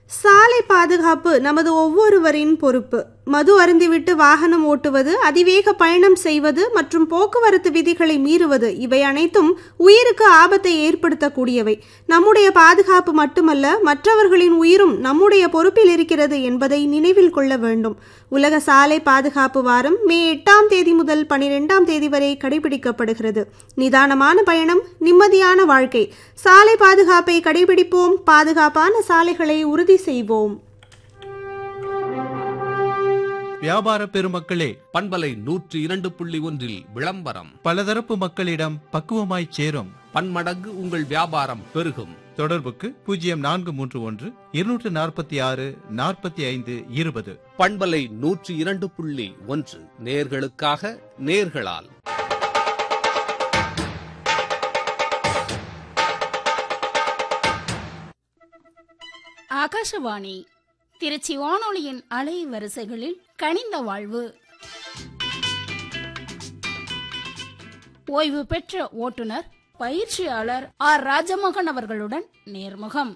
சாலை பாதுகாப்பு நமது ஒவ்வொருவரின் பொறுப்பு மது அருந்திவிட்டு வாகனம் ஓட்டுவது அதிவேக பயணம் செய்வது மற்றும் போக்குவரத்து விதிகளை மீறுவது இவை அனைத்தும் உயிருக்கு ஆபத்தை ஏற்படுத்தக்கூடியவை நம்முடைய பாதுகாப்பு மட்டுமல்ல மற்றவர்களின் உயிரும் நம்முடைய பொறுப்பில் இருக்கிறது என்பதை நினைவில் கொள்ள வேண்டும் உலக சாலை பாதுகாப்பு வாரம் மே எட்டாம் தேதி முதல் பனிரெண்டாம் தேதி வரை கடைபிடிக்கப்படுகிறது நிதானமான பயணம் நிம்மதியான வாழ்க்கை சாலை பாதுகாப்பை கடைபிடிப்போம் பாதுகாப்பான சாலைகளை உறுதி செய்வோம் வியாபார பெருமக்களே பண்பலை நூற்றி இரண்டு புள்ளி ஒன்றில் விளம்பரம் பலதரப்பு மக்களிடம் பக்குவமாய் சேரும் பன்மடங்கு உங்கள் வியாபாரம் பெருகும் தொடர்புக்கு பூஜ்ஜியம் நான்கு மூன்று ஒன்று இருநூற்று நாற்பத்தி ஆறு நாற்பத்தி ஐந்து இருபது பண்பலை நூற்றி இரண்டு புள்ளி ஒன்று நேர்களுக்காக நேர்களால் ஆகாஷவாணி திருச்சி வானொலியின் அலை வரிசைகளில் கனிந்த வாழ்வு ஓய்வு பெற்ற ஓட்டுநர் பயிற்சியாளர் ஆர் ராஜமோகன் அவர்களுடன் நேர்முகம்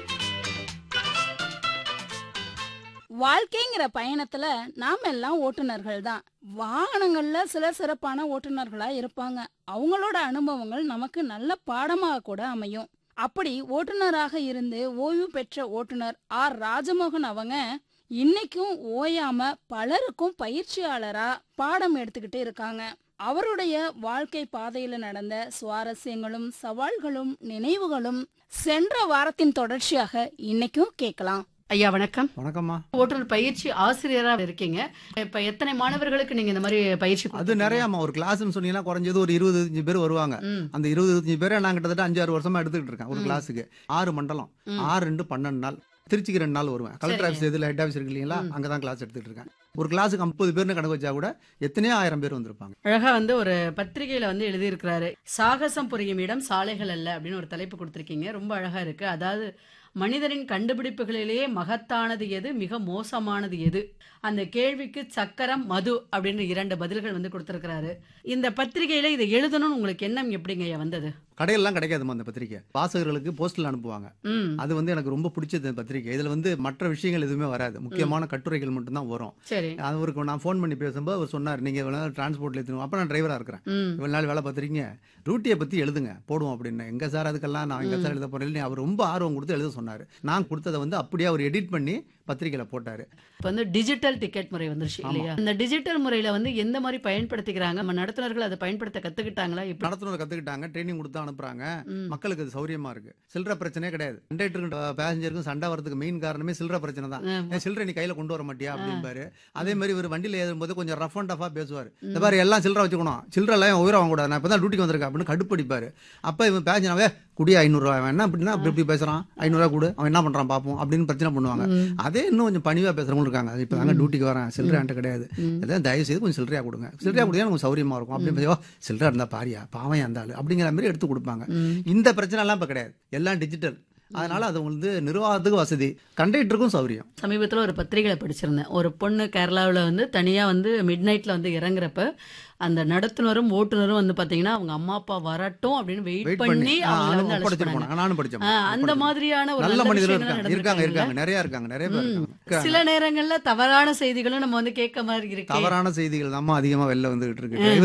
வாழ்க்கைங்கிற பயணத்துல நாம எல்லாம் ஓட்டுநர்கள் தான் வாகனங்கள்ல சில சிறப்பான ஓட்டுநர்களா இருப்பாங்க அவங்களோட அனுபவங்கள் நமக்கு நல்ல பாடமாக கூட அமையும் அப்படி ஓட்டுநராக இருந்து ஓய்வு பெற்ற ஓட்டுநர் ஆர் ராஜமோகன் அவங்க இன்னைக்கும் ஓயாம பலருக்கும் பயிற்சியாளரா பாடம் எடுத்துக்கிட்டு இருக்காங்க அவருடைய வாழ்க்கை பாதையில நடந்த சுவாரஸ்யங்களும் சவால்களும் நினைவுகளும் சென்ற வாரத்தின் தொடர்ச்சியாக இன்னைக்கும் கேட்கலாம் ஐயா வணக்கம் வணக்கம்மா ஓட்டுநர் பயிற்சி ஆசிரியரா இருக்கீங்க இப்ப எத்தனை மாணவர்களுக்கு நீங்க இந்த மாதிரி பயிற்சி அது கொடுத்திருக்கீங்க? நிறையாம்மா ஒரு கிளாஸ்னு சொன்னீங்கன்னா குறைஞ்சது ஒரு இருபது இருபத்தஞ்சு பேர் வருவாங்க ம், அந்த இருபது இருபத்தஞ்சு பேரை நான் கிட்டத்தட்ட அஞ்சு ஆறு வருஷமா எடுத்துக்கிட்டு இருக்கேன் ஒரு ம். கிளாஸுக்கு ஆறு மண்டலம் ம். ஆறு ரெண்டு பன்னெண்டு நாள் திருச்சிக்கு ரெண்டு நாள் வருவேன் கலெக்டர் சரிங்க. ஆஃபீஸ் எதில் ஹெட் ஆஃபீஸ் இருக்கு இல்லைங்களா ம். அங்கே தான் கிளாஸ் எடுத்துட்டு இருக்கேன் ஒரு கிளாஸுக்கு ஐம்பது பேர்னு கணக்கு வச்சா கூட எத்தனையோ ஆயிரம் பேர் வந்திருப்பாங்க அழகா வந்து ஒரு பத்திரிகையில வந்து எழுதியிருக்கிறாரு சாகசம் புரியும் இடம் சாலைகள் அல்ல அப்படின்னு ஒரு தலைப்பு கொடுத்திருக்கீங்க ரொம்ப அழகா இருக்கு அதாவது மனிதனின் கண்டுபிடிப்புகளிலேயே மகத்தானது எது மிக மோசமானது எது அந்த கேள்விக்கு சக்கரம் மது அப்படின்னு இரண்டு பதில்கள் வந்து கொடுத்திருக்கிறாரு இந்த பத்திரிகையில இதை எழுதணும்னு உங்களுக்கு எண்ணம் எப்படிங்க ஐயா வந்தது கடையெல்லாம் கிடைக்காதுமா அந்த பத்திரிக்கை வாசகர்களுக்கு போஸ்டில் அனுப்புவாங்க ம் அது வந்து எனக்கு ரொம்ப பிடிச்சது இந்த பத்திரிக்கை இதில் வந்து மற்ற விஷயங்கள் எதுவுமே வராது முக்கியமான கட்டுரைகள் மட்டும்தான் வரும் சரி அவருக்கு நான் ஃபோன் பண்ணி பேசும்போது அவர் சொன்னார் நீங்கள் இவ்வளோ நாள் டிரான்ஸ்போர்ட்டில் எடுத்துணும் அப்போ நான் டிரைவராக இருக்கிறேன் ம் இவ்வளோ நாள் வேலை பார்த்துருக்கீங்க ரூட்டியை பற்றி எழுதுங்க போடுவோம் அப்படின்னு எங்க சார் அதுக்கெல்லாம் நான் எங்க சார் எழுத போறேன் அவர் ரொம்ப ஆர்வம் கொடுத்து எழுத சொன்னார் நான் கொடுத்ததை வந்து அப்படியே அவர் எடிட் பண்ணி பத்திரிக்கையில் போட்டார் இப்போ வந்து டிஜிட்டல் டிக்கெட் முறை வந்துருச்சு ஆமா. இல்லையா இந்த டிஜிட்டல் முறையில வந்து எந்த மாதிரி பயன்படுத்திக்கிறாங்க நம்ம நடத்துனர்கள் அதை பயன்படுத்த கத்துக்கிட்டாங்களா இப்ப நடத்துனர் கற்றுக்கிட்டாங்க ட்ரைனிங் கொடுத்து அனுப்புறாங்க ம். மக்களுக்கு அது சௌரியமா இருக்கு சில்லற பிரச்சனையே கிடையாது கண்டக்டருக்கும் பேசஞ்சருக்கும் சண்டை வரதுக்கு மெயின் காரணமே சில்லற பிரச்சனை தான் ஆமா. ஏன் சில்லறை நீ கையில கொண்டு வர மாட்டியா அப்படிம்பாரு அதே மாதிரி ஒரு வண்டியில ஏறும்போது கொஞ்சம் ரஃப் அண்ட் டஃபா பேசுவார் இந்த மாதிரி எல்லாம் சில்லறை வச்சுக்கணும் சில்லறை எல்லாம் உயிரை வாங்க கூடாது நான் இப்பதான் டியூட்டிக்கு வந்திருக்கேன் அப்படின்னு கடுப்படிப்பாரு அப்ப இவன் பேசினாவே குடியா ஐநூறுரூவா அவன் என்ன அப்படின்னா இப்படி இப்படி பேசுறான் ஐநூறுரூவா கொடு அவன் என்ன பண்றான் பார்ப்போம் அப்படின்னு பிரச்சனை பண்ணுவாங்க ம். அதே இன்னும் கொஞ்சம் பணிவா பேசுறவங்க இருக்காங்க இப்போ தாங்க டியூட்டிக்கு வரேன் சில்லறை என்கிட்ட கிடையாது ம். அதான் தயவு செய்து கொஞ்சம் சில்லறையா கொடுங்க சில்லறையா கொடுத்தா எனக்கு சௌரியமா இருக்கும் அப்படின்னு பேசுவா சில்லறை இருந்தா பாரியா பாவம் இருந்தாலும் அப்படிங்கிற மாதிரி எடுத்து கொடுப்பாங்க ம். இந்த பிரச்சனை எல்லாம் இப்ப கிடையாது எல்லாம் டிஜிட்டல் அதனால அது வந்து நிர்வாகத்துக்கு வசதி கண்டக்டருக்கும் சௌரியம் சமீபத்துல ஒரு பத்திரிகையில படிச்சிருந்தேன் ஒரு பொண்ணு கேரளாவுல வந்து தனியா வந்து மிட் நைட்ல வந்து இறங்குறப்ப அந்த நடத்துனரும் ஓட்டுநரும் வந்து பாத்தீங்கன்னா அவங்க அம்மா அப்பா வரட்டும் அப்படின்னு வெயிட் வெயிட் பண்ணி பண்ணி அவங்கள வந்து அழைச்சு படிச்சிட்டு போனாங்க போனாங்க நானும் படிச்சேன் ஆ, அந்த மாதிரியான ஒரு நல்ல நல்ல மனிதர்கள் விஷயங்கள் இருக்காங்க இருக்காங்க நடந்திருக்காங்கல்ல? இருக்காங்க நிறைய இருக்காங்க நிறைய பேர் ம். இருக்காங்க சில நேரங்கள்ல தவறான செய்திகளும் நம்ம வந்து கேட்க மாதிரி இருக்கு தவறான செய்திகள் தான் அதிகமா வெளில வந்துகிட்டு இருக்கு